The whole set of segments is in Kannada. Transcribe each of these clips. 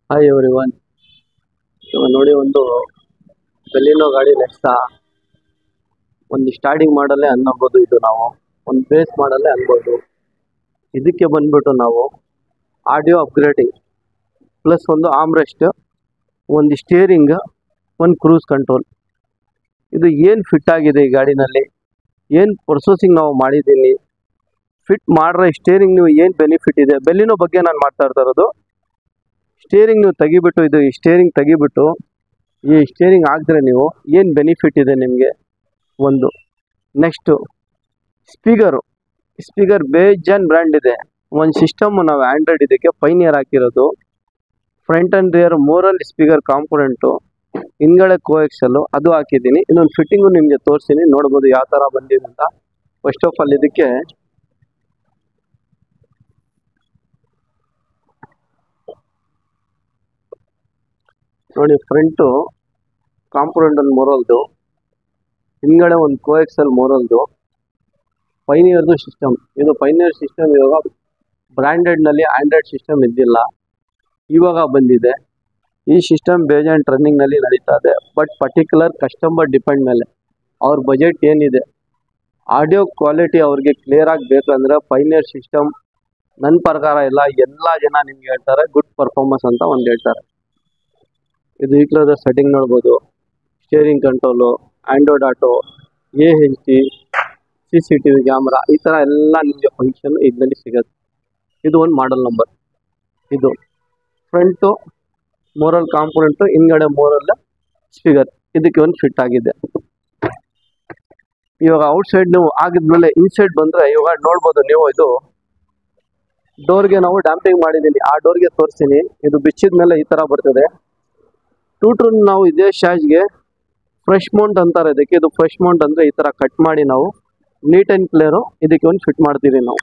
ಹಾಯ್ ಎವ್ರಿ ಒನ್ ಇವಾಗ ನೋಡಿ ಒಂದು ಬೆಲಿನೋ ಗಾಡಿ ನೆಕ್ಸ್ಟ ಒಂದು ಸ್ಟಾರ್ಟಿಂಗ್ ಮಾಡಲ್ಲೇ ಅನ್ನಬೋದು ಇದು ನಾವು ಒಂದು ಬೇಸ್ ಮಾಡಲ್ಲೇ ಅನ್ಬೋದು ಇದಕ್ಕೆ ಬಂದ್ಬಿಟ್ಟು ನಾವು ಆಡಿಯೋ ಅಪ್ಗ್ರೇಡಿಂಗ್ ಪ್ಲಸ್ ಒಂದು ಆಮ್ರೆಸ್ಟ್ ಒಂದು ಸ್ಟೇರಿಂಗ್ ಒಂದು ಕ್ರೂಸ್ ಕಂಟ್ರೋಲ್ ಇದು ಏನು ಫಿಟ್ ಆಗಿದೆ ಈ ಗಾಡಿನಲ್ಲಿ ಏನು ಪ್ರೊಸೆಸಿಂಗ್ ನಾವು ಮಾಡಿದ್ದೀನಿ ಫಿಟ್ ಮಾಡ್ರೆ ಸ್ಟೇರಿಂಗ್ ನೀವು ಏನು ಬೆನಿಫಿಟ್ ಇದೆ ಬೆಲಿನೋ ಬಗ್ಗೆ ನಾನು ಮಾತಾಡ್ತಾ ಇರೋದು ಸ್ಟೇರಿಂಗ್ ನೀವು ತೆಗಿಬಿಟ್ಟು ಇದು ಈ ಸ್ಟೇರಿಂಗ್ ತೆಗಿಬಿಟ್ಟು ಈ ಸ್ಟೇರಿಂಗ್ ಹಾಕಿದ್ರೆ ನೀವು ಏನು ಬೆನಿಫಿಟ್ ಇದೆ ನಿಮಗೆ ಒಂದು ನೆಕ್ಸ್ಟು ಸ್ಪೀಕರು ಸ್ಪೀಕರ್ ಬೇಜಾನ್ ಬ್ರ್ಯಾಂಡ್ ಇದೆ ಒಂದು ಸಿಸ್ಟಮ್ ನಾವು ಆ್ಯಂಡ್ರಾಯ್ಡ್ ಇದಕ್ಕೆ ಪೈನಿಯರ್ ಹಾಕಿರೋದು ಫ್ರಂಟ್ ಆ್ಯಂಡ್ ರಿಯರ್ ಮೂರಲ್ಲಿ ಸ್ಪೀಕರ್ ಕಾಂಪೊನೆಂಟು ಹಿಂದ್ಗಡೆ ಕೋ ಎಕ್ಸಲ್ಲು ಅದು ಹಾಕಿದ್ದೀನಿ ಇನ್ನೊಂದು ಫಿಟ್ಟಿಂಗು ನಿಮಗೆ ತೋರಿಸ್ತೀನಿ ನೋಡ್ಬೋದು ಯಾವ ಥರ ಬಂದಿದೆ ಅಂತ ಫಸ್ಟ್ ಆಫ್ ಆಲ್ ಇದಕ್ಕೆ ನೋಡಿ ಫ್ರಂಟು ಕಾಂಪೌಂಡ್ ಒಂದು ಮೊರಲ್ದು ಹಿಂದ್ಗಡೆ ಒಂದು ಕೋ ಎಕ್ಸಲ್ ಮೊರಲ್ದು ಪೈನಿಯರ್ದು ಸಿಸ್ಟಮ್ ಇದು ಪೈನಿಯರ್ ಸಿಸ್ಟಮ್ ಇವಾಗ ಬ್ರ್ಯಾಂಡೆಡ್ನಲ್ಲಿ ಆಂಡ್ರಾಯ್ಡ್ ಸಿಸ್ಟಮ್ ಇದ್ದಿಲ್ಲ ಇವಾಗ ಬಂದಿದೆ ಈ ಸಿಸ್ಟಮ್ ಬೇಜಾನ್ ಟ್ರನ್ನಿಂಗ್ನಲ್ಲಿ ನಡೀತಾ ಇದೆ ಬಟ್ ಪರ್ಟಿಕ್ಯುಲರ್ ಕಸ್ಟಮರ್ ಡಿಪೆಂಡ್ ಮೇಲೆ ಅವ್ರ ಬಜೆಟ್ ಏನಿದೆ ಆಡಿಯೋ ಕ್ವಾಲಿಟಿ ಅವ್ರಿಗೆ ಕ್ಲಿಯರ್ ಆಗಿ ಬೇಕಂದ್ರೆ ಪೈನಿಯರ್ ಸಿಸ್ಟಮ್ ನನ್ನ ಪ್ರಕಾರ ಇಲ್ಲ ಎಲ್ಲ ಜನ ನಿಮ್ಗೆ ಹೇಳ್ತಾರೆ ಗುಡ್ ಪರ್ಫಾರ್ಮೆನ್ಸ್ ಅಂತ ಒಂದು ಹೇಳ್ತಾರೆ ಇದು ಈಕ್ಲದ ಸೆಟ್ಟಿಂಗ್ ನೋಡ್ಬೋದು steering control Android auto A H D C C T V camera ಈ ಥರ ಎಲ್ಲ ನಿಮಗೆ ಫಂಕ್ಷನ್ ಇದರಲ್ಲಿ ಸಿಗುತ್ತೆ ಇದು ಒಂದು ಮಾಡಲ್ ನಂಬರ್ ಇದು ಫ್ರಂಟು ಮೋರಲ್ ಕಾಂಪೊನೆಂಟು ಹಿಂದ್ಗಡೆ ಮೋರಲ್ ಸ್ಪೀಕರ್ ಇದಕ್ಕೆ ಒಂದು ಫಿಟ್ ಆಗಿದೆ ಇವಾಗ ಔಟ್ ಸೈಡ್ ನೀವು ಆಗಿದ್ಮೇಲೆ ಇನ್ಸೈಡ್ ಬಂದರೆ ಇವಾಗ ನೋಡ್ಬೋದು ನೀವು ಇದು ಡೋರ್ಗೆ ನಾವು ಡ್ಯಾಂಪಿಂಗ್ ಮಾಡಿದ್ದೀನಿ ಆ ಡೋರ್ಗೆ ತೋರಿಸ್ತೀನಿ ಇದು ಬಿಚ್ಚಿದ ಮೇಲೆ ಈ ಥರ ಬರ್ತದೆ ಟೂಟ್ರು ನಾವು ಇದೇ ಶಾಜ್ಗೆ ಫ್ರೆಶ್ ಮೌಂಟ್ ಅಂತಾರೆ ಇದಕ್ಕೆ ಇದು ಫ್ರೆಶ್ ಮೌಂಟ್ ಅಂದರೆ ಈ ಥರ ಕಟ್ ಮಾಡಿ ನಾವು ನೀಟ್ ಆ್ಯಂಡ್ ಕ್ಲಿಯರು ಇದಕ್ಕೆ ಒಂದು ಫಿಟ್ ಮಾಡ್ತೀವಿ ನಾವು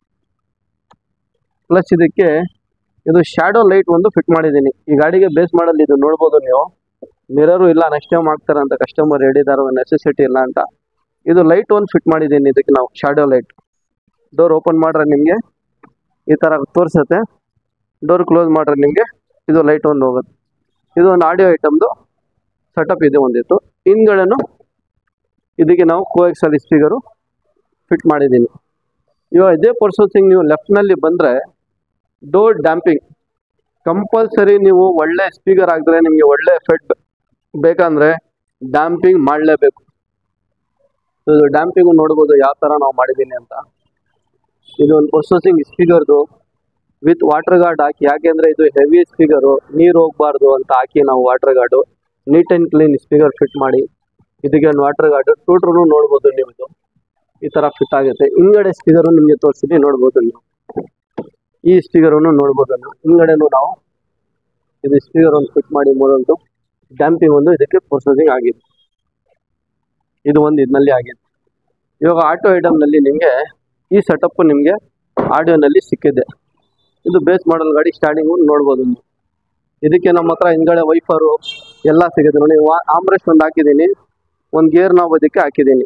ಪ್ಲಸ್ ಇದಕ್ಕೆ ಇದು ಶ್ಯಾಡೋ ಲೈಟ್ ಒಂದು ಫಿಟ್ ಮಾಡಿದ್ದೀನಿ ಈ ಗಾಡಿಗೆ ಬೇಸ್ ಮಾಡಲ್ ಇದು ನೋಡ್ಬೋದು ನೀವು ಮಿರರು ಇಲ್ಲ ನೆಕ್ಸ್ಟ್ ಟೈಮ್ ಆಗ್ತಾರೆ ಅಂತ ಕಸ್ಟಮರ್ ಹೇಳಿದಾರೋ ನೆಸೆಸಿಟಿ ಇಲ್ಲ ಅಂತ ಇದು ಲೈಟ್ ಒಂದು ಫಿಟ್ ಮಾಡಿದ್ದೀನಿ ಇದಕ್ಕೆ ನಾವು ಶ್ಯಾಡೋ ಲೈಟ್ ಡೋರ್ ಓಪನ್ ಮಾಡ್ರೆ ನಿಮಗೆ ಈ ಥರ ತೋರಿಸುತ್ತೆ ಡೋರ್ ಕ್ಲೋಸ್ ಮಾಡ್ರೆ ನಿಮಗೆ ಇದು ಲೈಟ್ ಒಂದು ಹೋಗುತ್ತೆ ಇದು ಒಂದು ಆಡಿಯೋ ಐಟಮ್ದು ಸೆಟಪ್ ಇದೆ ಒಂದಿತ್ತು ಹಿಂದ್ಗಡೆನು ಇದಕ್ಕೆ ನಾವು ಕೋ ಎಕ್ಸಲ್ ಸ್ಪೀಕರು ಫಿಟ್ ಮಾಡಿದ್ದೀನಿ ಇವಾಗ ಇದೇ ಪ್ರೊಸೆಸಿಂಗ್ ನೀವು ಲೆಫ್ಟ್ನಲ್ಲಿ ಬಂದರೆ ಡೋರ್ ಡ್ಯಾಂಪಿಂಗ್ ಕಂಪಲ್ಸರಿ ನೀವು ಒಳ್ಳೆ ಸ್ಪೀಕರ್ ಹಾಕಿದ್ರೆ ನಿಮಗೆ ಒಳ್ಳೆ ಎಫೆಕ್ಟ್ ಬೇಕಂದರೆ ಡ್ಯಾಂಪಿಂಗ್ ಮಾಡಲೇಬೇಕು ಇದು ಡ್ಯಾಂಪಿಂಗು ನೋಡ್ಬೋದು ಯಾವ ಥರ ನಾವು ಮಾಡಿದ್ದೀನಿ ಅಂತ ಇದು ಒಂದು ಪ್ರೊಸೆಸಿಂಗ್ ಸ್ಪೀಕರ್ದು ವಿತ್ ವಾಟರ್ ಗಾರ್ಡ್ ಹಾಕಿ ಯಾಕೆಂದರೆ ಇದು ಹೆವಿ ಸ್ಪೀಕರು ನೀರು ಹೋಗಬಾರ್ದು ಅಂತ ಹಾಕಿ ನಾವು water guard neat and clean speaker fit ಮಾಡಿ ಇದಕ್ಕೆ ಒಂದು ವಾಟರ್ ಗಾರ್ಡು ಟೂಟ್ರೂ ನೋಡ್ಬೋದು ನೀವು ಇದು ಈ ಥರ ಫಿಟ್ ಆಗುತ್ತೆ ಹಿಂದ್ಗಡೆ ಸ್ಪೀಕರು ನಿಮಗೆ ತೋರಿಸ್ತೀನಿ ನೋಡ್ಬೋದು ನೀವು ಈ ಸ್ಪೀಕರನ್ನು ನೋಡ್ಬೋದು ನೀವು ಹಿಂದ್ಗಡೆನೂ ನಾವು ಇದು ಸ್ಪೀಕರ್ ಒಂದು ಫಿಟ್ ಮಾಡಿ ಮೂರೊಂದು ಡ್ಯಾಂಪಿಂಗ್ ಒಂದು ಇದಕ್ಕೆ ಪ್ರೊಸೆಸಿಂಗ್ ಆಗಿದೆ ಇದು ಒಂದು ಇದರಲ್ಲಿ ಆಗಿದೆ ಇವಾಗ ಆಟೋ ಐಟಮ್ನಲ್ಲಿ ನಿಮಗೆ ಈ ಸೆಟಪ್ ನಿಮಗೆ ಆಡಿಯೋನಲ್ಲಿ ಸಿಕ್ಕಿದೆ ಇದು ಬೇಸ್ ಮಾಡಲ್ ಗಾಡಿ ಸ್ಟಾರ್ಟಿಂಗು ನೋಡ್ಬೋದು ನೀವು ಇದಕ್ಕೆ ನಮ್ಮ ಹತ್ರ ಹಿಂದ್ಗಡೆ ವೈಫರು ಎಲ್ಲ ಸಿಗುತ್ತೆ ನೋಡಿ ಆಮ್ರೆಸ್ಟ್ ಒಂದು ಹಾಕಿದ್ದೀನಿ ಒಂದು ಗೇರ್ ನಾವು ಅದಕ್ಕೆ ಹಾಕಿದ್ದೀನಿ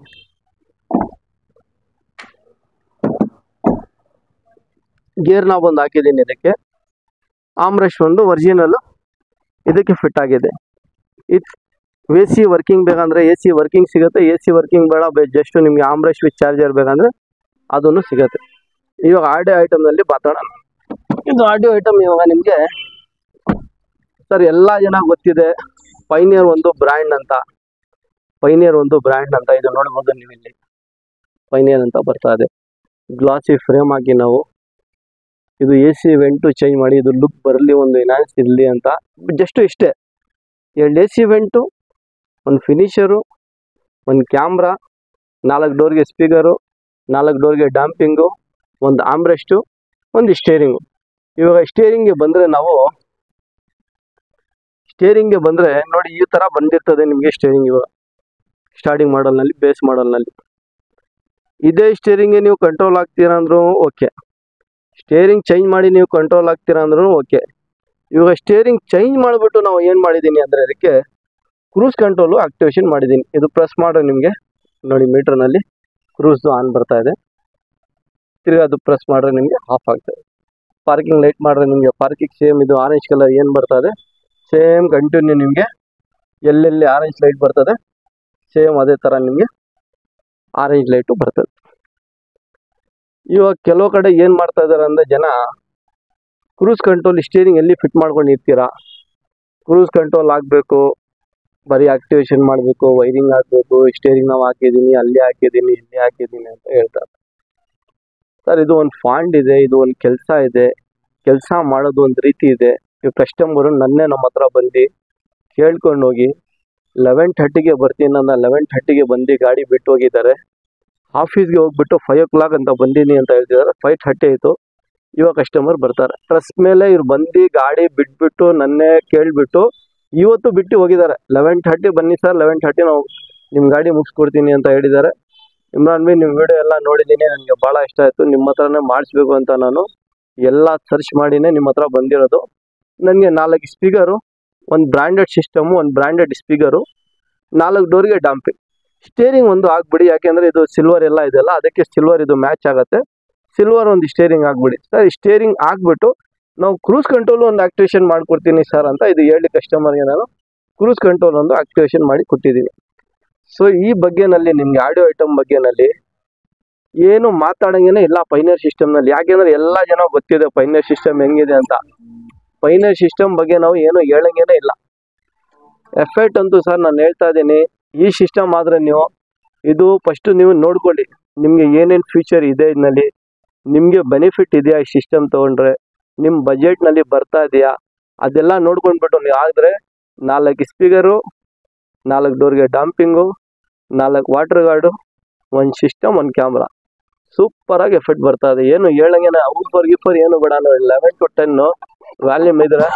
ಗೇರ್ ನಾಬ್ ಒಂದು ಹಾಕಿದ್ದೀನಿ ಇದಕ್ಕೆ ಆಮ್ರೆಸ್ಟ್ ಒಂದು ಒರಿಜಿನಲ್ ಇದಕ್ಕೆ ಫಿಟ್ ಆಗಿದೆ ಇದು ಎ ಸಿ ವರ್ಕಿಂಗ್ ಬೇಕಂದ್ರೆ ಎ ಸಿ ವರ್ಕಿಂಗ್ ಸಿಗುತ್ತೆ ಎ ಸಿ ವರ್ಕಿಂಗ್ ಬೇಡ ಜಸ್ಟ್ ನಿಮಗೆ ಆಮ್ರೆಸ್ಟ್ ವಿತ್ ಚಾರ್ಜರ್ ಬೇಕಂದ್ರೆ ಅದನ್ನು ಸಿಗುತ್ತೆ ಇವಾಗ ಆಡಿಯೋ ಐಟಮ್ನಲ್ಲಿ ಮಾತಾಡೋಣ ಇದು ಆಡಿಯೋ ಐಟಮ್ ಇವಾಗ ನಿಮಗೆ ಸರ್ ಎಲ್ಲ ಜನ ಗೊತ್ತಿದೆ ಪೈನಿಯರ್ ಒಂದು ಬ್ರ್ಯಾಂಡ್ ಅಂತ ಪೈನಿಯರ್ ಒಂದು ಬ್ರ್ಯಾಂಡ್ ಅಂತ ಇದು ನೋಡ್ಬೋದು ನೀವು ಇಲ್ಲಿ ಪೈನಿಯರ್ ಅಂತ ಬರ್ತಾ ಇದೆ ಗ್ಲಾಸಿ ಫ್ರೇಮ್ ಹಾಕಿ ನಾವು ಇದು ಎ ಸಿ ವೆಂಟು ಚೇಂಜ್ ಮಾಡಿ ಇದು ಲುಕ್ ಬರಲಿ ಒಂದು ಎನ್ಹಾನ್ಸ್ ಇರಲಿ ಅಂತ ಜಸ್ಟ್ ಇಷ್ಟೇ ಎರಡು ಎ ಸಿ ವೆಂಟು ಒಂದು ಫಿನಿಷರು ಒಂದು ಕ್ಯಾಮ್ರಾ ನಾಲ್ಕು ಡೋರ್ಗೆ ಸ್ಪೀಕರು ನಾಲ್ಕು ಡೋರ್ಗೆ ಡ್ಯಾಂಪಿಂಗು ಒಂದು ಆಮ್ರೆಸ್ಟು ಒಂದು ಸ್ಟೇರಿಂಗು ಇವಾಗ ಸ್ಟೇರಿಂಗ್ಗೆ ಬಂದರೆ ನಾವು ಸ್ಟೇರಿಂಗ್ಗೆ ಬಂದರೆ ನೋಡಿ ಈ ಥರ ಬಂದಿರ್ತದೆ ನಿಮಗೆ ಸ್ಟೇರಿಂಗ್ ಇವಾಗ ಸ್ಟಾರ್ಟಿಂಗ್ ಮಾಡಲ್ನಲ್ಲಿ ಬೇಸ್ ಮಾಡಲ್ನಲ್ಲಿ ಇದೇ ಸ್ಟೇರಿಂಗ್ಗೆ ನೀವು ಕಂಟ್ರೋಲ್ ಆಗ್ತೀರಾ ಅಂದ್ರೂ ಓಕೆ ಸ್ಟೇರಿಂಗ್ ಚೇಂಜ್ ಮಾಡಿ ನೀವು ಕಂಟ್ರೋಲ್ ಆಗ್ತೀರಾ ಅಂದ್ರೂ ಓಕೆ ಇವಾಗ ಸ್ಟೇರಿಂಗ್ ಚೇಂಜ್ ಮಾಡಿಬಿಟ್ಟು ನಾವು ಏನು ಮಾಡಿದ್ದೀನಿ ಅಂದರೆ ಅದಕ್ಕೆ ಕ್ರೂಸ್ ಕಂಟ್ರೋಲು ಆಕ್ಟಿವೇಶನ್ ಮಾಡಿದ್ದೀನಿ ಇದು ಪ್ರೆಸ್ ಮಾಡ್ರೆ ನಿಮಗೆ ನೋಡಿ ಮೀಟ್ರ್ನಲ್ಲಿ ಕ್ರೂಸ್ದು ಆನ್ ಬರ್ತಾ ಇದೆ ತಿರ್ಗಿ ಅದು ಪ್ರೆಸ್ ಮಾಡ್ರೆ ನಿಮಗೆ ಆಫ್ ಆಗ್ತದೆ ಪಾರ್ಕಿಂಗ್ ಲೈಟ್ ಮಾಡಿದ್ರೆ ನಿಮಗೆ ಪಾರ್ಕಿಂಗ್ ಸೇಮ್ ಇದು ಆರೆಂಜ್ ಕಲರ್ ಏನು ಬರ್ತದೆ ಸೇಮ್ ಕಂಟಿನ್ಯೂ ನಿಮಗೆ ಎಲ್ಲೆಲ್ಲಿ ಆರೆಂಜ್ ಲೈಟ್ ಬರ್ತದೆ ಸೇಮ್ ಅದೇ ಥರ ನಿಮಗೆ ಆರೆಂಜ್ ಲೈಟು ಬರ್ತದೆ ಇವಾಗ ಕೆಲವು ಕಡೆ ಏನು ಮಾಡ್ತಾ ಇದ್ದಾರೆ ಅಂದರೆ ಜನ ಕ್ರೂಸ್ ಕಂಟ್ರೋಲ್ ಸ್ಟೀರಿಂಗ್ ಎಲ್ಲಿ ಫಿಟ್ ಮಾಡ್ಕೊಂಡು ಇರ್ತೀರಾ ಕ್ರೂಸ್ ಕಂಟ್ರೋಲ್ ಆಗಬೇಕು ಬರೀ ಆಕ್ಟಿವೇಶನ್ ಮಾಡಬೇಕು ವೈರಿಂಗ್ ಆಗಬೇಕು ಸ್ಟೇರಿಂಗ್ ನಾವು ಹಾಕಿದ್ದೀನಿ ಅಲ್ಲಿ ಹಾಕಿದ್ದೀನಿ ಇಲ್ಲಿ ಹಾಕಿದ್ದೀನಿ ಅಂತ ಹೇಳ್ತಾರೆ ಸರ್ ಇದು ಒಂದು ಫಾಂಡ್ ಇದೆ ಇದು ಒಂದು ಕೆಲಸ ಇದೆ ಕೆಲಸ ಮಾಡೋದು ಒಂದು ರೀತಿ ಇದೆ ಈ ಕಸ್ಟಮರು ನನ್ನೇ ನಮ್ಮ ಹತ್ರ ಬಂದು ಕೇಳ್ಕೊಂಡು ಹೋಗಿ ಲೆವೆನ್ ಥರ್ಟಿಗೆ ಬರ್ತೀನಿ ನನ್ನ ಲೆವೆನ್ ಥರ್ಟಿಗೆ ಬಂದು ಗಾಡಿ ಬಿಟ್ಟು ಹೋಗಿದ್ದಾರೆ ಆಫೀಸ್ಗೆ ಹೋಗ್ಬಿಟ್ಟು ಫೈವ್ ಓ ಕ್ಲಾಕ್ ಅಂತ ಬಂದೀನಿ ಅಂತ ಹೇಳ್ತಿದ್ದಾರೆ ಫೈವ್ ಥರ್ಟಿ ಆಯಿತು ಇವಾಗ ಕಸ್ಟಮರ್ ಬರ್ತಾರೆ ಟ್ರಸ್ಟ್ ಮೇಲೆ ಇವ್ರು ಬಂದು ಗಾಡಿ ಬಿಟ್ಬಿಟ್ಟು ನನ್ನೇ ಕೇಳಿಬಿಟ್ಟು ಇವತ್ತು ಬಿಟ್ಟು ಹೋಗಿದ್ದಾರೆ ಲೆವೆನ್ ಥರ್ಟಿ ಬನ್ನಿ ಸರ್ ಲೆವೆನ್ ಥರ್ಟಿ ನಾವು ನಿಮ್ಮ ಗಾಡಿ ಮುಗಿಸ್ಕೊಡ್ತೀನಿ ಅಂತ ಹೇಳಿದ್ದಾರೆ ಇಮ್ರಾನ್ ಬಿ ನಿಮ್ಮ ವಿಡಿಯೋ ಎಲ್ಲ ನೋಡಿದ್ದೀನಿ ನನಗೆ ಭಾಳ ಇಷ್ಟ ಆಯಿತು ನಿಮ್ಮ ಹತ್ರನೇ ಮಾಡಿಸ್ಬೇಕು ಅಂತ ನಾನು ಎಲ್ಲ ಸರ್ಚ್ ಮಾಡಿನೇ ನಿಮ್ಮ ಹತ್ರ ಬಂದಿರೋದು ನನಗೆ ನಾಲ್ಕು ಸ್ಪೀಕರು ಒಂದು ಬ್ರ್ಯಾಂಡೆಡ್ ಸಿಸ್ಟಮು ಒಂದು ಬ್ರ್ಯಾಂಡೆಡ್ ಸ್ಪೀಕರು ನಾಲ್ಕು ಡೋರ್ಗೆ ಡಾಂಪಿಂಗ್ ಸ್ಟೇರಿಂಗ್ ಒಂದು ಆಗ್ಬಿಡಿ ಯಾಕೆಂದರೆ ಇದು ಸಿಲ್ವರ್ ಎಲ್ಲ ಇದೆಯಲ್ಲ ಅದಕ್ಕೆ ಸಿಲ್ವರ್ ಇದು ಮ್ಯಾಚ್ ಆಗುತ್ತೆ ಸಿಲ್ವರ್ ಒಂದು ಸ್ಟೇರಿಂಗ್ ಆಗ್ಬಿಡಿ ಸರ್ ಸ್ಟೇರಿಂಗ್ ಆಗ್ಬಿಟ್ಟು ನಾವು ಕ್ರೂಸ್ ಕಂಟ್ರೋಲ್ ಒಂದು ಆಕ್ಟಿವೇಶನ್ ಮಾಡ್ಕೊಡ್ತೀನಿ ಸರ್ ಅಂತ ಇದು ಹೇಳಿ ಕಸ್ಟಮರ್ಗೆ ನಾನು ಕ್ರೂಸ್ ಕಂಟ್ರೋಲ್ ಒಂದು ಆಕ್ಟಿವೇಶನ್ ಮಾಡಿ ಕೊಟ್ಟಿದ್ದೀನಿ ಸೊ ಈ ಬಗ್ಗೆನಲ್ಲಿ ನಿಮ್ಗೆ ಆಡಿಯೋ ಐಟಮ್ ಬಗ್ಗೆನಲ್ಲಿ ಏನು ಮಾತಾಡಂಗೇನೆ ಇಲ್ಲ ಪೈನರ್ ಸಿಸ್ಟಮ್ನಲ್ಲಿ ಯಾಕೆಂದ್ರೆ ಎಲ್ಲ ಜನ ಗೊತ್ತಿದೆ ಪೈನರ್ ಸಿಸ್ಟಮ್ ಹೆಂಗಿದೆ ಅಂತ ಪೈನರ್ ಸಿಸ್ಟಮ್ ಬಗ್ಗೆ ನಾವು ಏನು ಹೇಳಂಗೇನೆ ಇಲ್ಲ ಎಫೆಕ್ಟ್ ಅಂತೂ ಸರ್ ನಾನು ಹೇಳ್ತಾ ಇದ್ದೀನಿ ಈ ಸಿಸ್ಟಮ್ ಆದರೆ ನೀವು ಇದು ಫಸ್ಟ್ ನೀವು ನೋಡ್ಕೊಳ್ಳಿ ನಿಮಗೆ ಏನೇನು ಫ್ಯೂಚರ್ ಇದೆ ಇದರಲ್ಲಿ ನಿಮಗೆ ಬೆನಿಫಿಟ್ ಇದೆಯಾ ಈ ಸಿಸ್ಟಮ್ ತೊಗೊಂಡ್ರೆ ನಿಮ್ಮ ಬಜೆಟ್ನಲ್ಲಿ ಬರ್ತಾ ಇದೆಯಾ ಅದೆಲ್ಲ ನೋಡ್ಕೊಂಡ್ಬಿಟ್ಟು ನೀವು ಆದರೆ ನಾಲ್ಕು ಸ್ಪೀಕರು ನಾಲ್ಕು ಡೋರ್ಗೆ ಡಂಪಿಂಗು ನಾಲ್ಕು ವಾಟರ್ ಗಾರ್ಡು ಒಂದು ಸಿಸ್ಟಮ್ ಒಂದು ಕ್ಯಾಮ್ರಾ ಸೂಪರಾಗಿ ಎಫೆಕ್ಟ್ ಬರ್ತಾ ಇದೆ ಏನು ಹೇಳಂಗೇನೆ ಊಫರ್ ಗಿಫರ್ ಏನು ಬೇಡ ನಾವು ಲೆವೆನ್ ಟು ಟೆನ್ನು ವ್ಯಾಲ್ಯೂಮ್ ಇದ್ರೆ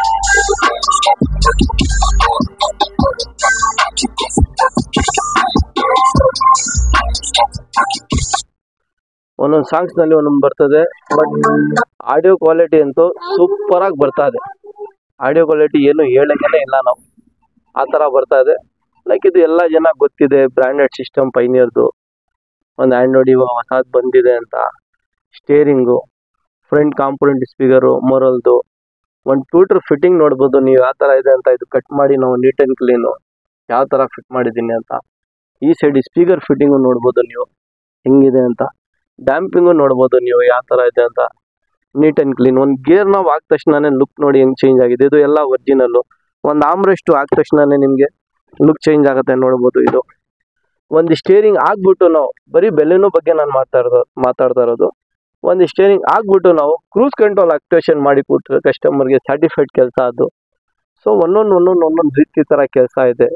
ಒಂದೊಂದು ಸಾಂಗ್ಸ್ನಲ್ಲಿ ಒಂದೊಂದು ಬರ್ತದೆ ಬಟ್ ಆಡಿಯೋ ಕ್ವಾಲಿಟಿ ಅಂತೂ ಸೂಪರಾಗಿ ಬರ್ತಾ ಇದೆ ಆಡಿಯೋ ಕ್ವಾಲಿಟಿ ಏನು ಹೇಳಂಗೇನೆ ಇಲ್ಲ ನಾವು ಆ ಥರ ಬರ್ತಾ ಇದೆ ಲೈಕ್ ಇದು ಎಲ್ಲ ಜನ ಗೊತ್ತಿದೆ ಬ್ರ್ಯಾಂಡೆಡ್ ಸಿಸ್ಟಮ್ ಪೈನಿಯರ್ದು ಒಂದು ಆ್ಯಂಡ್ರಾಯ್ಡ್ ಇವಾಗ ಹೊಸದು ಬಂದಿದೆ ಅಂತ ಸ್ಟೇರಿಂಗು ಫ್ರಂಟ್ ಕಾಂಪೊನೆಂಟ್ ಸ್ಪೀಕರು ಮೊರಲ್ದು ಒಂದು ಟ್ಯೂಟ್ರ್ ಫಿಟ್ಟಿಂಗ್ ನೋಡ್ಬೋದು ನೀವು ಯಾವ ಥರ ಇದೆ ಅಂತ ಇದು ಕಟ್ ಮಾಡಿ ನಾವು ನೀಟ್ ಆ್ಯಂಡ್ ಕ್ಲೀನು ಯಾವ ಥರ ಫಿಟ್ ಮಾಡಿದ್ದೀನಿ ಅಂತ ಈ ಸೈಡ್ ಸ್ಪೀಕರ್ ಫಿಟ್ಟಿಂಗು ನೋಡ್ಬೋದು ನೀವು ಹೆಂಗಿದೆ ಅಂತ ಡ್ಯಾಂಪಿಂಗು ನೋಡ್ಬೋದು ನೀವು ಯಾವ ಥರ ಇದೆ ಅಂತ ನೀಟ್ ಆ್ಯಂಡ್ ಕ್ಲೀನ್ ಒಂದು ಗೇರ್ ನಾವು ಹಾಕಿದ ತಕ್ಷಣನೇ ಲುಕ್ ನೋಡಿ ಹೆಂಗೆ ಚೇಂಜ್ ಆಗಿದೆ ಇದು ಎಲ್ಲ ಒರಿಜಿನಲ್ಲು ಒಂದು ಆಮ್ರೆಸ್ಟು ಹಾಕಿದ ತಕ್ಷಣನೇ ನಿಮಗೆ ಲುಕ್ ಚೇಂಜ್ ಆಗುತ್ತೆ ನೋಡ್ಬೋದು ಇದು ಒಂದು ಸ್ಟೇರಿಂಗ್ ಆಗ್ಬಿಟ್ಟು ನಾವು ಬರೀ ಬೆಲೆನೂ ಬಗ್ಗೆ ನಾನು ಮಾತಾಡ್ತಾ ಇರೋದು ಮಾತಾಡ್ತಾ ಇರೋದು ಒಂದು ಸ್ಟೇರಿಂಗ್ ಆಗ್ಬಿಟ್ಟು ನಾವು ಕ್ರೂಸ್ ಕಂಟ್ರೋಲ್ ಆಕ್ಟಿವೇಶನ್ ಮಾಡಿ ಕೊಟ್ಟರೆ ಕಸ್ಟಮರ್ಗೆ ಸ್ಯಾಟಿಸ್ಫೈಡ್ ಕೆಲಸ ಅದು ಸೊ ಒಂದೊಂದು ಒಂದೊಂದು ಒಂದೊಂದು ರೀತಿ ಥರ ಕೆಲಸ ಇದೆ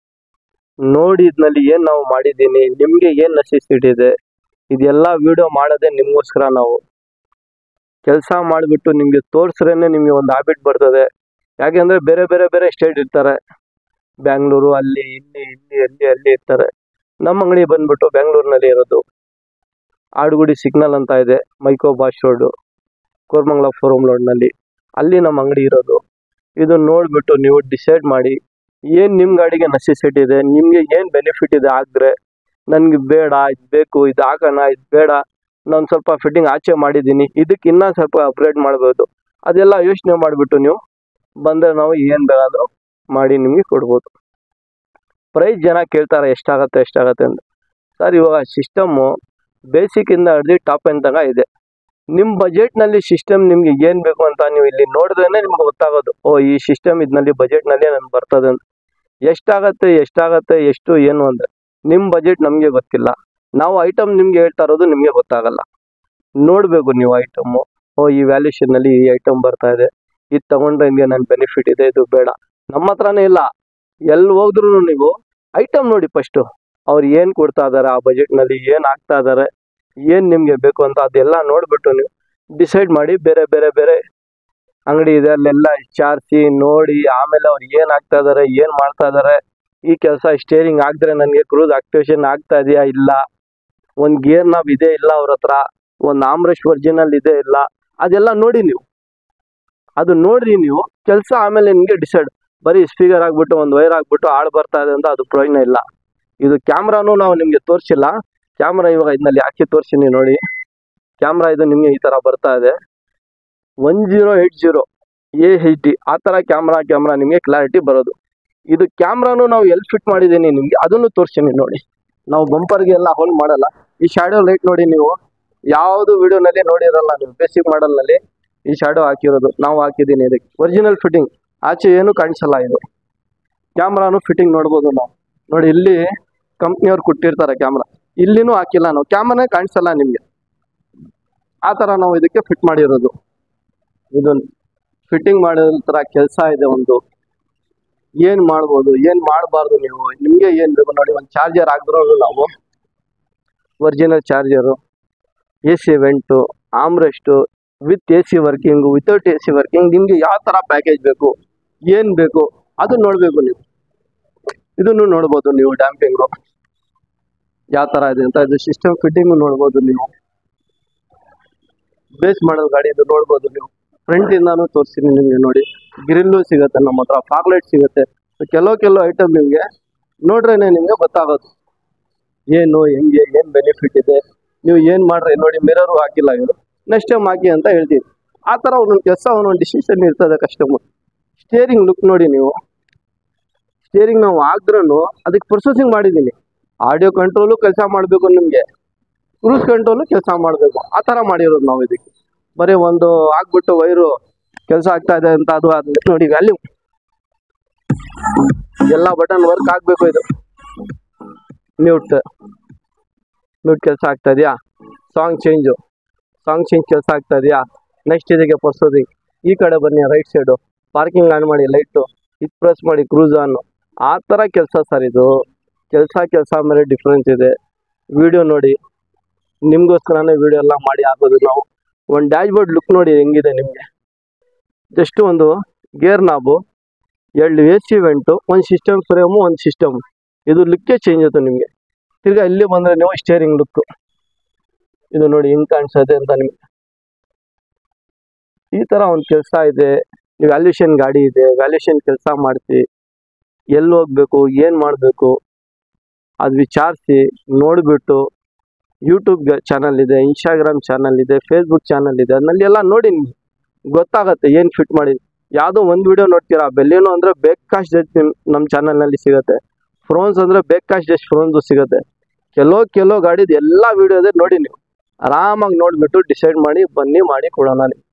ನೋಡಿ ಇದ್ನಲ್ಲಿ ಏನು ನಾವು ಮಾಡಿದ್ದೀನಿ ನಿಮಗೆ ಏನು ನೆಸೆಸಿಟಿ ಇದೆ ಇದೆಲ್ಲ ವಿಡಿಯೋ ಮಾಡೋದೇ ನಿಮಗೋಸ್ಕರ ನಾವು ಕೆಲಸ ಮಾಡಿಬಿಟ್ಟು ನಿಮಗೆ ತೋರಿಸ್ರೇನೆ ನಿಮಗೆ ಒಂದು ಹ್ಯಾಬಿಟ್ ಬರ್ತದೆ ಯಾಕೆಂದರೆ ಬೇರೆ ಬೇರೆ ಬೇರೆ ಸ್ಟೇಟ್ ಇರ್ತಾರೆ ಬ್ಯಾಂಗ್ಳೂರು ಅಲ್ಲಿ ಇಲ್ಲಿ ಇಲ್ಲಿ ಅಲ್ಲಿ ಅಲ್ಲಿ ಇರ್ತಾರೆ ನಮ್ಮ ಅಂಗಡಿ ಬಂದ್ಬಿಟ್ಟು ಬೆಂಗಳೂರಿನಲ್ಲಿ ಇರೋದು ಆಡುಗುಡಿ ಸಿಗ್ನಲ್ ಅಂತ ಇದೆ Mico Bosch road Koramangala Forum ರೋಡ್ನಲ್ಲಿ ಅಲ್ಲಿ ನಮ್ಮ ಅಂಗಡಿ ಇರೋದು ಇದು ನೋಡಿಬಿಟ್ಟು ನೀವು ಡಿಸೈಡ್ ಮಾಡಿ ಏನು ನಿಮ್ಮ ಗಾಡಿಗೆ ನೆಸೆಸಿಟಿ ಇದೆ ನಿಮಗೆ ಏನು ಬೆನಿಫಿಟ್ ಇದೆ ಆಗಿದ್ರೆ ನನಗೆ ಬೇಡ ಇದು ಬೇಕು ಇದು ಹಾಕೋಣ ಇದು ಬೇಡ ನಾನು ಸ್ವಲ್ಪ ಫಿಟ್ಟಿಂಗ್ ಆಚೆ ಮಾಡಿದ್ದೀನಿ ಇದಕ್ಕೆ ಇನ್ನೂ ಸ್ವಲ್ಪ ಅಪ್ಗ್ರೇಡ್ ಮಾಡ್ಬೋದು ಅದೆಲ್ಲ ಯೋಚನೆ ಮಾಡಿಬಿಟ್ಟು ನೀವು ಬಂದರೆ ನಾವು ಏನು ಬೇಕಾದರೂ ಮಾಡಿ ನಿಮಗೆ ಕೊಡ್ಬೋದು ಪ್ರೈಸ್ ಜನ ಕೇಳ್ತಾರೆ ಎಷ್ಟಾಗತ್ತೆ ಎಷ್ಟಾಗತ್ತೆ ಅಂತ ಸರ್ ಇವಾಗ ಸಿಸ್ಟಮ್ಮು ಬೇಸಿಕ್ಕಿಂದ ಹಿಡ್ದು ಟಾಪ್ ಎಂಡ್ ತನಕ ಇದೆ ನಿಮ್ಮ ಬಜೆಟ್ನಲ್ಲಿ ಸಿಸ್ಟಮ್ ನಿಮ್ಗೆ ಏನು ಬೇಕು ಅಂತ ನೀವು ಇಲ್ಲಿ ನೋಡಿದ್ರೇ ನಿಮ್ಗೆ ಗೊತ್ತಾಗೋದು ಓ ಈ ಸಿಸ್ಟಮ್ ಇದರಲ್ಲಿ ಬಜೆಟ್ನಲ್ಲಿ ನನ್ಗೆ ಬರ್ತದೆ ಅಂತ ಎಷ್ಟಾಗತ್ತೆ ಎಷ್ಟಾಗತ್ತೆ ಎಷ್ಟು ಏನು ಅಂದರೆ ನಿಮ್ಮ ಬಜೆಟ್ ನಮಗೆ ಗೊತ್ತಿಲ್ಲ ನಾವು ಐಟಮ್ ನಿಮ್ಗೆ ಹೇಳ್ತಾ ಇರೋದು ನಿಮಗೆ ಗೊತ್ತಾಗಲ್ಲ ನೋಡಬೇಕು ನೀವು ಐಟಮ್ಮು ಓ ಈ ವ್ಯಾಲ್ಯೂಷನ್ನಲ್ಲಿ ಈ ಐಟಮ್ ಬರ್ತಾ ಇದೆ ಇದು ತಗೊಂಡ್ರೆ ಹಿಂಗೆ ನನ್ನ ಬೆನಿಫಿಟ್ ಇದೆ ಇದು ಬೇಡ ನಮ್ಮ ಹತ್ರನೇ ಇಲ್ಲ ಎಲ್ಲಿ ಹೋದ್ರೂ ನೀವು ಐಟಮ್ ನೋಡಿ ಫಸ್ಟು ಅವ್ರು ಏನು ಕೊಡ್ತಾ ಇದ್ದಾರೆ ಆ ಬಜೆಟ್ನಲ್ಲಿ ಏನು ಹಾಕ್ತಾ ಇದ್ದಾರೆ ಏನು ನಿಮಗೆ ಬೇಕು ಅಂತ ಅದೆಲ್ಲ ನೋಡಿಬಿಟ್ಟು ನೀವು ಡಿಸೈಡ್ ಮಾಡಿ ಬೇರೆ ಬೇರೆ ಬೇರೆ ಅಂಗಡಿ ಇದೆ ಅಲ್ಲೆಲ್ಲ ವಿಚಾರಿಸಿ ನೋಡಿ ಆಮೇಲೆ ಅವ್ರು ಏನು ಹಾಕ್ತಾ ಇದ್ದಾರೆ ಏನು ಮಾಡ್ತಾ ಇದ್ದಾರೆ ಈ ಕೆಲಸ ಸ್ಟೇರಿಂಗ್ ಆಗಿದ್ರೆ ನನಗೆ ಕ್ರೂಸ್ ಆಕ್ಟಿವೇಶನ್ ಆಗ್ತಾ ಇದೆಯಾ ಇಲ್ಲ ಒಂದು ಗೇರ್ ನಾವ್ ಇದೆ ಇಲ್ಲ ಅವ್ರ ಹತ್ರ ಒಂದು ಆಮ್ರೆಸ್ಟ್ ಒರಿಜಿನಲ್ ಇದೆ ಇಲ್ಲ ಅದೆಲ್ಲ ನೋಡಿ ನೀವು ಅದು ನೋಡ್ರಿ ನೀವು ಕೆಲಸ ಆಮೇಲೆ ನಿಮಗೆ ಡಿಸೈಡ್ ಬರೀ ಸ್ಪೀಕರ್ ಆಗ್ಬಿಟ್ಟು ಒಂದು ವೈರ್ ಆಗ್ಬಿಟ್ಟು ಹಾಳು ಬರ್ತಾ ಇದೆ ಅಂತ ಅದು ಪ್ರಯೋಜನ ಇಲ್ಲ ಇದು ಕ್ಯಾಮ್ರಾನು ನಾವು ನಿಮಗೆ ತೋರಿಸಿಲ್ಲ ಕ್ಯಾಮ್ರಾ ಇವಾಗ ಇದನ್ನಲ್ಲಿ ಹಾಕಿ ತೋರಿಸಿನಿ ನೋಡಿ ಕ್ಯಾಮ್ರಾ ಇದು ನಿಮಗೆ ಈ ಥರ ಬರ್ತಾ ಇದೆ one zero eight zero A H D ಆ ಥರ ಕ್ಯಾಮ್ರಾ ಕ್ಯಾಮ್ರಾ ನಿಮಗೆ ಕ್ಲಾರಿಟಿ ಬರೋದು ಇದು ಕ್ಯಾಮ್ರಾನು ನಾವು ಎಲ್ಲಿ ಫಿಟ್ ಮಾಡಿದ್ದೀನಿ ನಿಮಗೆ ಅದನ್ನು ತೋರಿಸ್ತೀನಿ ನೋಡಿ ನಾವು ಬಂಪರ್ಗೆ ಎಲ್ಲ ಹೋಲ್ ಮಾಡಲ್ಲ ಈ ಶಾಡೋ ಲೈಟ್ ನೋಡಿ ನೀವು ಯಾವುದು ವಿಡಿಯೋನಲ್ಲಿ ನೋಡಿರಲ್ಲ ನೀವು ಬೇಸಿಕ್ ಮಾಡಲ್ನಲ್ಲಿ ಈ ಶಾಡೋ ಹಾಕಿರೋದು ನಾವು ಹಾಕಿದ್ದೀನಿ ಇದಕ್ಕೆ ಒರಿಜಿನಲ್ ಫಿಟ್ಟಿಂಗ್ ಆಚೆ ಏನು ಕಾಣಿಸಲ್ಲ ಇದು ಕ್ಯಾಮ್ರಾನು ಫಿಟ್ಟಿಂಗ್ ನೋಡ್ಬೋದು ನಾವು ನೋಡಿ ಇಲ್ಲಿ ಕಂಪ್ನಿಯವ್ರು ಕೊಟ್ಟಿರ್ತಾರೆ ಕ್ಯಾಮ್ರಾ ಇಲ್ಲಿನೂ ಹಾಕಿಲ್ಲ ನಾವು ಕ್ಯಾಮ್ರಾನೇ ಕಾಣಿಸಲ್ಲ ನಿಮಗೆ ಆ ಥರ ನಾವು ಇದಕ್ಕೆ ಫಿಟ್ ಮಾಡಿರೋದು ಇದು ಫಿಟ್ಟಿಂಗ್ ಮಾಡಿರೋ ಥರ ಕೆಲಸ ಇದೆ ಒಂದು ಏನು ಮಾಡ್ಬೋದು ಏನು ಮಾಡಬಾರ್ದು ನೀವು ನಿಮಗೆ ಏನು ಬೇಕು ನೋಡಿ ಒಂದು ಚಾರ್ಜರ್ ಹಾಕಿದ್ರು ನಾವು original charger A C vent armrest with A C working without A C working ನಿಮಗೆ ಯಾವ ಥರ ಪ್ಯಾಕೇಜ್ ಬೇಕು ಏನು ಬೇಕು ಅದು ನೋಡಬೇಕು ನೀವು ಇದನ್ನು ನೋಡ್ಬೋದು ನೀವು ಡ್ಯಾಂಪಿಂಗು ಯಾವ ಥರ ಇದೆ ಅಂತ ಇದು ಸಿಸ್ಟಮ್ ಫಿಟ್ಟಿಂಗು ನೋಡ್ಬೋದು ನೀವು ಬೇಸ್ ಮಾಡೋ ಗಾಡಿ ಇದು ನೋಡ್ಬೋದು ನೀವು ಫ್ರಂಟ್ ಇಂದಾನು ತೋರಿಸ್ತೀನಿ ನಿಮಗೆ ನೋಡಿ ಗ್ರಿಲ್ಲು ಸಿಗುತ್ತೆ ನಮ್ಮ ಹತ್ರ ಫಾಗ್ಲೈಟ್ ಸಿಗುತ್ತೆ ಕೆಲವು ಕೆಲವು ಐಟಮ್ ನಿಮಗೆ ನೋಡ್ರೇನೆ ನಿಮಗೆ ಗೊತ್ತಾಗೋದು ಏನು ಹೆಂಗೆ ಏನು ಬೆನಿಫಿಟ್ ಇದೆ ನೀವು ಏನು ಮಾಡ್ರಿ ನೋಡಿ ಮಿರರು ಹಾಕಿಲ್ಲ ಇವರು ನೆಕ್ಸ್ಟ್ ಟೈಮ್ ಹಾಕಿ ಅಂತ ಹೇಳ್ತೀವಿ ಆ ಥರ ಒಂದೊಂದು ಕೆಲಸ ಒಂದೊಂದು ಡಿಸಿಷನ್ ಇರ್ತದೆ ಕಸ್ಟಮರ್ ಸ್ಟೇರಿಂಗ್ ಲುಕ್ ನೋಡಿ ನೀವು ಸ್ಟೇರಿಂಗ್ ನಾವು ಹಾಕಿದ್ರೂ ಅದಕ್ಕೆ ಪ್ರೊಸೆಸಿಂಗ್ ಮಾಡಿದ್ದೀನಿ ಆಡಿಯೋ ಕಂಟ್ರೋಲು ಕೆಲಸ ಮಾಡಬೇಕು ನಿಮಗೆ ಕ್ರೂಸ್ ಕಂಟ್ರೋಲು ಕೆಲಸ ಮಾಡಬೇಕು ಆ ಥರ ಮಾಡಿರೋದು ನಾವು ಇದಕ್ಕೆ ಬರೀ ಒಂದು ಹಾಕ್ಬಿಟ್ಟು ವೈರು ಕೆಲಸ ಆಗ್ತಾ ಇದೆ ಅಂತ ಅದು ಅದು ನೋಡಿ ವ್ಯಾಲ್ಯೂ ಎಲ್ಲ ಬಟನ್ ವರ್ಕ್ ಆಗಬೇಕು ಇದು ಮ್ಯೂಟ್ ಮ್ಯೂಟ್ ಕೆಲಸ ಆಗ್ತಾ ಇದೆಯಾ ಸಾಂಗ್ ಚೇಂಜು ಸಾಂಗ್ ಚೇಂಜ್ ಕೆಲಸ ಆಗ್ತಾ ಇದೆಯಾ ನೆಕ್ಸ್ಟ್ ಇದಕ್ಕೆ ಪರ್ಸೋದಿ ಈ ಕಡೆ ಬನ್ನಿ ರೈಟ್ ಸೈಡು ಪಾರ್ಕಿಂಗ್ ಆನ್ ಮಾಡಿ ಲೈಟು ಇದು ಪ್ರೆಸ್ ಮಾಡಿ ಕ್ರೂಸ್ ಆನ್ ಆ ಥರ ಕೆಲಸ ಸರ್ ಇದು ಕೆಲಸ ಕೆಲಸ ಮೇಲೆ ಡಿಫ್ರೆನ್ಸ್ ಇದೆ ವಿಡಿಯೋ ನೋಡಿ ನಿಮಗೋಸ್ಕರನೇ ವಿಡಿಯೋ ಎಲ್ಲ ಮಾಡಿ ಹಾಕೋದು ನಾವು ಒಂದು ಡ್ಯಾಶ್ ಬೋರ್ಡ್ ಲುಕ್ ನೋಡಿ ಹೆಂಗಿದೆ ನಿಮಗೆ ಜಸ್ಟ್ ಒಂದು ಗೇರ್ ನಾಬು ಎರಡು ಎ ಸಿ ವೆಂಟು ಒಂದು ಸಿಸ್ಟಮ್ ಫ್ರೇಮು ಒಂದು ಸಿಸ್ಟಮ್ ಇದು ಲುಕ್ಕೇ ಚೇಂಜ್ ಆಯ್ತು ನಿಮಗೆ ತಿರ್ಗಾ ಇಲ್ಲಿ ಬಂದರೆ ನೀವು ಸ್ಟೇರಿಂಗ್ ಲುಕ್ಕು ಇದು ನೋಡಿ ಹಿಂಗೆ ಕಾಣಿಸುತ್ತೆ ಅಂತ ನಿಮಗೆ ಈ ಥರ ಒಂದು ಕೆಲಸ ಇದೆ ವ್ಯಾಲ್ಯೂಷನ್ ಗಾಡಿ ಇದೆ ವ್ಯಾಲ್ಯೂಷನ್ ಕೆಲಸ ಮಾಡ್ತಿ ಎಲ್ಲಿ ಹೋಗ್ಬೇಕು ಏನು ಮಾಡಬೇಕು ಅದು ವಿಚಾರಿಸಿ ನೋಡಿಬಿಟ್ಟು ಯೂಟ್ಯೂಬ್ ಚಾನಲ್ ಇದೆ ಇನ್ಸ್ಟಾಗ್ರಾಮ್ ಚಾನಲ್ ಇದೆ ಫೇಸ್ಬುಕ್ ಚಾನಲ್ ಇದೆ ಅದನ್ನಲ್ಲಿ ಎಲ್ಲ ನೋಡಿ ನಿಮ್ಗೆ ಗೊತ್ತಾಗತ್ತೆ ಏನು ಫಿಟ್ ಮಾಡಿ ಯಾವುದೋ ಒಂದು ವಿಡಿಯೋ ನೋಡ್ತೀರಾ ಬೆಲ್ಲಿನೋ ಅಂದರೆ ಬೇಕಾಷ್ಟು ಜಸ್ಟ್ ನಿಮ್ಮ ನಮ್ಮ ಚಾನಲ್ನಲ್ಲಿ ಸಿಗುತ್ತೆ ಫ್ರೋನ್ಸ್ ಅಂದರೆ ಬೇಕಾಷ್ಟು ಜಸ್ಟ್ ಫ್ರೋನ್ಸು ಸಿಗುತ್ತೆ ಕೆಲವು ಕೆಲವು ಗಾಡಿದು ಎಲ್ಲ ವಿಡಿಯೋ ಇದೆ ನೋಡಿ ನೀವು ಆರಾಮಾಗಿ ನೋಡಿಬಿಟ್ಟು ಡಿಸೈಡ್ ಮಾಡಿ ಬನ್ನಿ ಮಾಡಿ ಕೊಡೋಣ ನೀವು